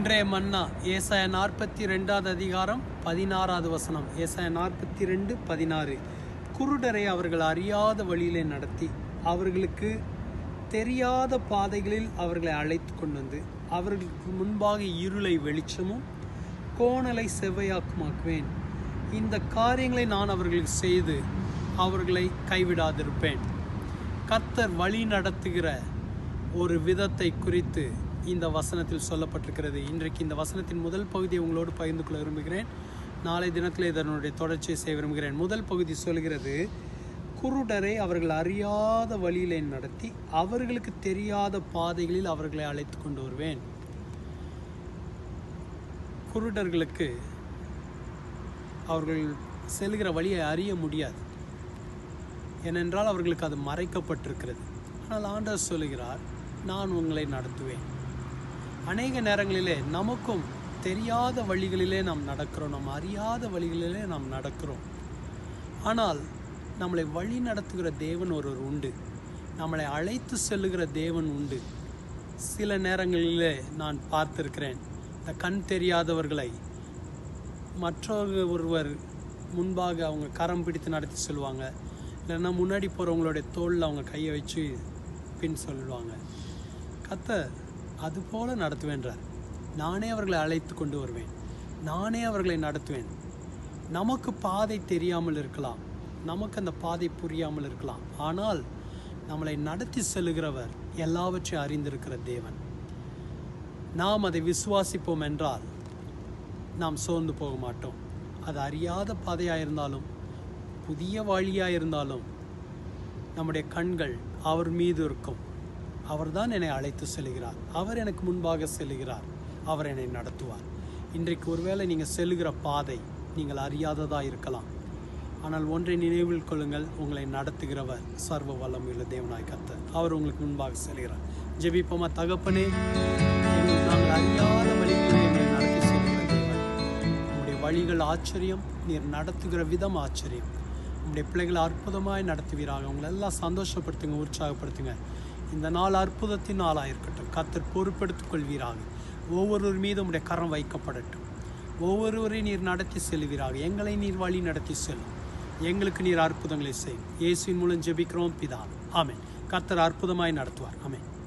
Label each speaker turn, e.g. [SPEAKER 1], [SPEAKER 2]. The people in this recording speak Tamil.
[SPEAKER 1] அன்றே மன்னா ஏசாய நாற்பத்தி ரெண்டாவது அதிகாரம் பதினாறாவது வசனம் ஏசாய நாற்பத்தி ரெண்டு பதினாறு குருடரை அவர்கள் அறியாத வழியிலே நடத்தி அவர்களுக்கு தெரியாத பாதைகளில் அவர்களை அழைத்து கொண்டு வந்து அவர்களுக்கு முன்பாக இருளை வெளிச்சமும் கோணலை செவ்வையாக்குமாக்குவேன் இந்த காரியங்களை நான் அவர்களுக்கு செய்து அவர்களை கைவிடாதிருப்பேன் கர்த்தர் வழி நடத்துகிற ஒரு விதத்தை குறித்து இந்த வசனத்தில் சொல்லப்பட்டிருக்கிறது இன்றைக்கு இந்த வசனத்தின் முதல் பகுதியை உங்களோடு பகிர்ந்து கொள்ள விரும்புகிறேன் நாளை தினத்தில் இதனுடைய தொடர்ச்சியை செய்ய விரும்புகிறேன் முதல் பகுதி சொல்கிறது குருடரை அவர்கள் அறியாத வழியிலே நடத்தி அவர்களுக்கு தெரியாத பாதைகளில் அவர்களை அழைத்து கொண்டு வருவேன் குருடர்களுக்கு அவர்கள் செல்கிற வழியை அறிய முடியாது ஏனென்றால் அவர்களுக்கு அது மறைக்கப்பட்டிருக்கிறது ஆனால் ஆண்டவர் சொல்லுகிறார் நான் உங்களை நடத்துவேன் அநேக நேரங்களிலே நமக்கும் தெரியாத வழிகளிலே நாம் நடக்கிறோம் நாம் அறியாத வழிகளிலே நாம் நடக்கிறோம் ஆனால் நம்மளை வழி நடத்துகிற தேவன் ஒருவர் உண்டு நம்மளை அழைத்து செல்லுகிற தேவன் உண்டு சில நேரங்களிலே நான் பார்த்திருக்கிறேன் இந்த கண் தெரியாதவர்களை மற்றொரு ஒருவர் முன்பாக அவங்க கரம் பிடித்து நடத்தி சொல்லுவாங்க இல்லைன்னா முன்னாடி போகிறவங்களுடைய தோளில் அவங்க கையை வச்சு பின் சொல்லுவாங்க கத்தர் அது போல நடத்துவேன்றார் நானே அவர்களை அழைத்து கொண்டு வருவேன் நானே அவர்களை நடத்துவேன் நமக்கு பாதை தெரியாமல் இருக்கலாம் நமக்கு அந்த பாதை புரியாமல் இருக்கலாம் ஆனால் நம்மளை நடத்தி செல்லுகிறவர் எல்லாவற்றையும் அறிந்திருக்கிற தேவன் நாம் அதை விசுவாசிப்போம் என்றால் நாம் சோர்ந்து போக மாட்டோம் அது அறியாத பாதையாக இருந்தாலும் புதிய வழியாக இருந்தாலும் நம்முடைய கண்கள் அவர் மீது இருக்கும் அவர்தான் என்னை அழைத்து செல்கிறார் அவர் எனக்கு முன்பாக செல்கிறார் அவர் என்னை நடத்துவார் இன்றைக்கு ஒருவேளை நீங்கள் செல்லுகிற பாதை நீங்கள் அறியாததாக இருக்கலாம் ஆனால் ஒன்றை நினைவில் கொள்ளுங்கள் உங்களை நடத்துகிறவர் சர்வ வல்லமையுள்ள தேவனாய் கர்த்தர் அவர் உங்களுக்கு முன்பாக செல்கிறார் ஜெபிப்போமா தகப்பனே எங்கள் நாங்கள் அறியாத வழிகளில் எங்களை நடத்தி செல்கிற தேவன் உங்களுடைய வழிகள் ஆச்சரியம் நீர் நடத்துகிற விதம் ஆச்சரியம் உங்களுடைய பிள்ளைகளை அற்புதமாய் நடத்துவீராக உங்களை எல்லாம் சந்தோஷப்படுத்துங்க உற்சாகப்படுத்துங்க இந்த நாள் அற்புதத்தின் நாளாக இருக்கட்டும் கத்தர் பொறுப்பெடுத்துக் கொள்வீராக ஒவ்வொருவர் மீதும் உடைய கரம் வைக்கப்படட்டும் ஒவ்வொருவரையும் நீர் நடத்தி செல்வீராக எங்களை நீர் வழி நடத்தி செல்லும் எங்களுக்கு நீர் அற்புதங்களை செய்யும் இயேசுவின் மூலம் ஜெபிக்கிறோம் பிதா ஆமென் கர்த்தர் அற்புதமாய் நடத்துவார் ஆமென்